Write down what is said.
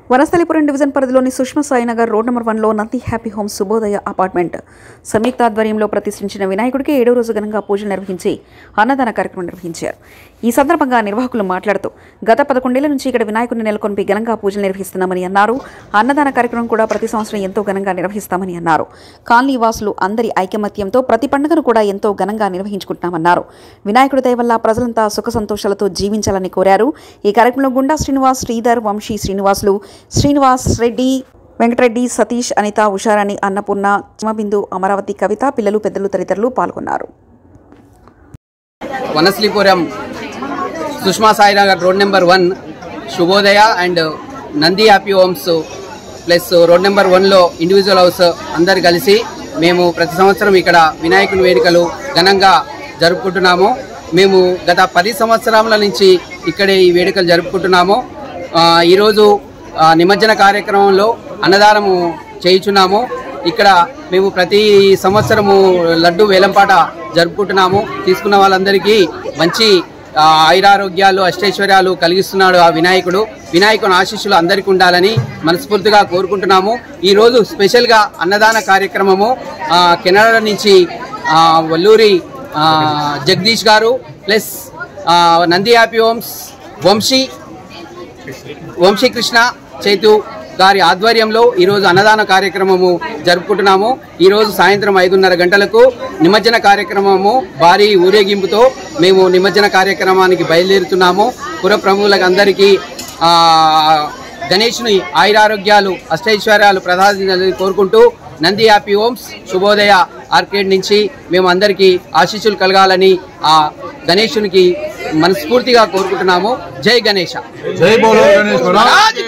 Vanasthalipuram division పరిధిలోని Sushma Sainagar road number వన్లో Nandi happy home Shubhodaya apartment సంయుక్త ఆధ్వర్యంలో ప్రతిష్ఠించిన వినాయకుడికి ఏడో రోజు ఘనంగా పూజలు నిర్వహించి అన్నదాన కార్యక్రమం నిర్వహించారు ఈ సందర్భంగా నిర్వాహకులు మాట్లాడుతూ గత పదకొండేళ్ల నుంచి ఇక్కడ వినాయకుడిని నెలకొల్పి ఘనంగా పూజలు నిర్వహిస్తున్నామని అన్నారు అన్నదాన కార్యక్రమం కూడా ప్రతి సంవత్సరం ఎంతో ఘనంగా నిర్వహిస్తామని అన్నారు కాలనీ వాసులు అందరి ఐకమత్యంతో ప్రతి పండుగను కూడా ఎంతో ఘనంగా నిర్వహించుకుంటున్నామన్నారు వినాయకుడి దయ వల్ల ప్రజలంతా సుఖ సంతోషాలతో జీవించాలని కోరారు ఈ కార్యక్రమంలో గుండా శ్రీనివాస్ శ్రీధర్ వంశీ శ్రీనివాసులు శ్రీనివాస్ రెడ్డి వెంకటరెడ్డి సతీష్ అనిత ఉషారాణి అన్నపూర్ణ చిమబిందు అమరావతి కవిత పిల్లలు పెద్దలు తదితరులు పాల్గొన్నారు Vanasthalipuram Sushma Sainagar road number one Shubhodaya and Nandi happy homes plus road number వన్లో ఇండివిజువల్ హౌస్ అందరు కలిసి మేము ప్రతి సంవత్సరం ఇక్కడ వినాయకుని వేడుకలు ఘనంగా జరుపుకుంటున్నాము మేము గత పది సంవత్సరాల నుంచి ఇక్కడే ఈ వేడుకలు జరుపుకుంటున్నాము ఆ, ఈరోజు ఆ, నిమజ్జన కార్యక్రమంలో అన్నదానము చేయుచున్నాము ఇక్కడ మేము ప్రతి సంవత్సరము లడ్డు వేలంపాట జరుపుకుంటున్నాము తీసుకున్న వాళ్ళందరికీ మంచి ఆ, ఆయురారోగ్యాలు అష్టైశ్వర్యాలు కలిగిస్తున్నాడు ఆ వినాయకుడు వినాయకుని ఆశీస్సులు అందరికీ ఉండాలని మనస్ఫూర్తిగా కోరుకుంటున్నాము ఈరోజు స్పెషల్గా అన్నదాన కార్యక్రమము ఆ, కెనడా నుంచి ఆ, వల్లూరి ఆ, జగదీష్ గారు ప్లస్ ఆ, నంది హ్యాపీ హోమ్స్ వంశీ వంశీకృష్ణ చైతు గారి ఆధ్వర్యంలో ఈరోజు అన్నదాన కార్యక్రమము జరుపుకుంటున్నాము ఈరోజు సాయంత్రం ఐదున్నర గంటలకు నిమజ్జన కార్యక్రమము భారీ ఊరేగింపుతో మేము నిమజ్జన కార్యక్రమానికి బయలుదేరుతున్నాము పుర ప్రముఖులకు అందరికీ ఆ, గణేష్ని ఆయురారోగ్యాలు అష్టైశ్వర్యాలు ప్రసాదించాలని కోరుకుంటూ Nandi happy homes Shubhodaya arcade నుంచి మేము అందరికీ ఆశీస్సులు కలగాలని ఆ గణేశునికి మనస్ఫూర్తిగా కోరుకుంటున్నాము జై గణేష జై బోలో గణేష్ మహారాజ్